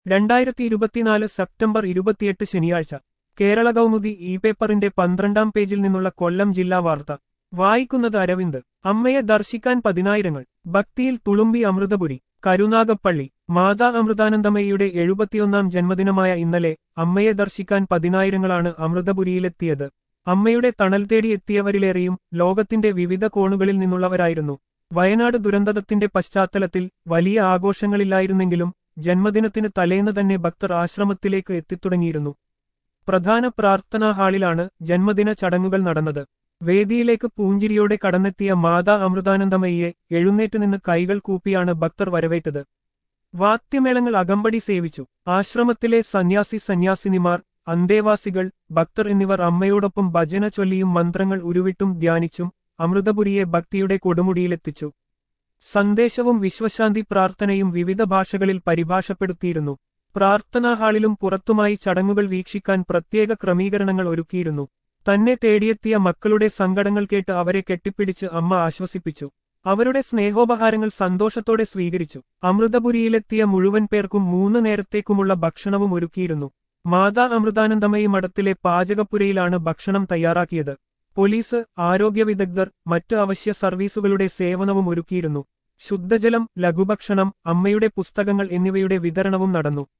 രണ്ടായിരത്തി ഇരുപത്തിനാല് സെപ്റ്റംബർ ഇരുപത്തിയെട്ട് ശനിയാഴ്ച കേരള കൗമുദി ഇ പേപ്പറിന്റെ പന്ത്രണ്ടാം പേജിൽ നിന്നുള്ള കൊല്ലം ജില്ലാ വാർത്ത വായിക്കുന്നത് അരവിന്ദ് അമ്മയെ ദർശിക്കാൻ പതിനായിരങ്ങൾ ഭക്തിയിൽ തുളുമ്പി അമൃതപുരി കരുനാഗപ്പള്ളി മാതാ അമൃതാനന്ദമയ്യയുടെ എഴുപത്തിയൊന്നാം ജന്മദിനമായ ഇന്നലെ അമ്മയെ ദർശിക്കാൻ പതിനായിരങ്ങളാണ് അമൃതപുരിയിലെത്തിയത് അമ്മയുടെ തണൽ തേടി എത്തിയവരിലേറെയും ലോകത്തിന്റെ വിവിധ കോണുകളിൽ നിന്നുള്ളവരായിരുന്നു വയനാട് ദുരന്തത്തിന്റെ പശ്ചാത്തലത്തിൽ വലിയ ആഘോഷങ്ങളില്ലായിരുന്നെങ്കിലും ജന്മദിനത്തിന് തലേന്ന് തന്നെ ഭക്തർ ആശ്രമത്തിലേക്ക് എത്തിത്തുടങ്ങിയിരുന്നു പ്രധാന പ്രാർത്ഥനാ ഹാളിലാണ് ജന്മദിന ചടങ്ങുകൾ നടന്നത് വേദിയിലേക്ക് പൂഞ്ചിരിയോടെ കടന്നെത്തിയ മാതാ അമൃതാനന്ദമയ്യെ എഴുന്നേറ്റ് നിന്ന് കൈകൾ കൂപ്പിയാണ് ഭക്തർ വരവേറ്റത് വാദ്യമേളങ്ങൾ അകമ്പടി സേവിച്ചു ആശ്രമത്തിലെ സന്യാസി സന്യാസിനിമാർ അന്തേവാസികൾ ഭക്തർ എന്നിവർ അമ്മയോടൊപ്പം ഭജന ചൊല്ലിയും മന്ത്രങ്ങൾ ഉരുവിട്ടും ധ്യാനിച്ചും അമൃതപുരിയെ ഭക്തിയുടെ കൊടുമുടിയിലെത്തിച്ചു സന്ദേശവും വിശ്വശാന്തി പ്രാർത്ഥനയും വിവിധ ഭാഷകളിൽ പരിഭാഷപ്പെടുത്തിയിരുന്നു പ്രാർത്ഥനാ ഹാളിലും പുറത്തുമായി ചടങ്ങുകൾ വീക്ഷിക്കാൻ പ്രത്യേക ക്രമീകരണങ്ങൾ ഒരുക്കിയിരുന്നു തന്നെ തേടിയെത്തിയ മക്കളുടെ സങ്കടങ്ങൾ കേട്ട് അവരെ കെട്ടിപ്പിടിച്ച് അമ്മ ആശ്വസിപ്പിച്ചു അവരുടെ സ്നേഹോപഹാരങ്ങൾ സന്തോഷത്തോടെ സ്വീകരിച്ചു അമൃതപുരിയിലെത്തിയ മുഴുവൻ പേർക്കും മൂന്ന് നേരത്തേക്കുമുള്ള ഭക്ഷണവും ഒരുക്കിയിരുന്നു മാതാ അമൃതാനന്ദമയി മഠത്തിലെ പാചകപ്പുരയിലാണ് ഭക്ഷണം തയ്യാറാക്കിയത് പോലീസ് ആരോഗ്യ വിദഗ്ധർ മറ്റ് അവശ്യ സർവീസുകളുടെ സേവനവും ഒരുക്കിയിരുന്നു ശുദ്ധജലം ലഘുഭക്ഷണം അമ്മയുടെ പുസ്തകങ്ങൾ എന്നിവയുടെ വിതരണവും നടന്നു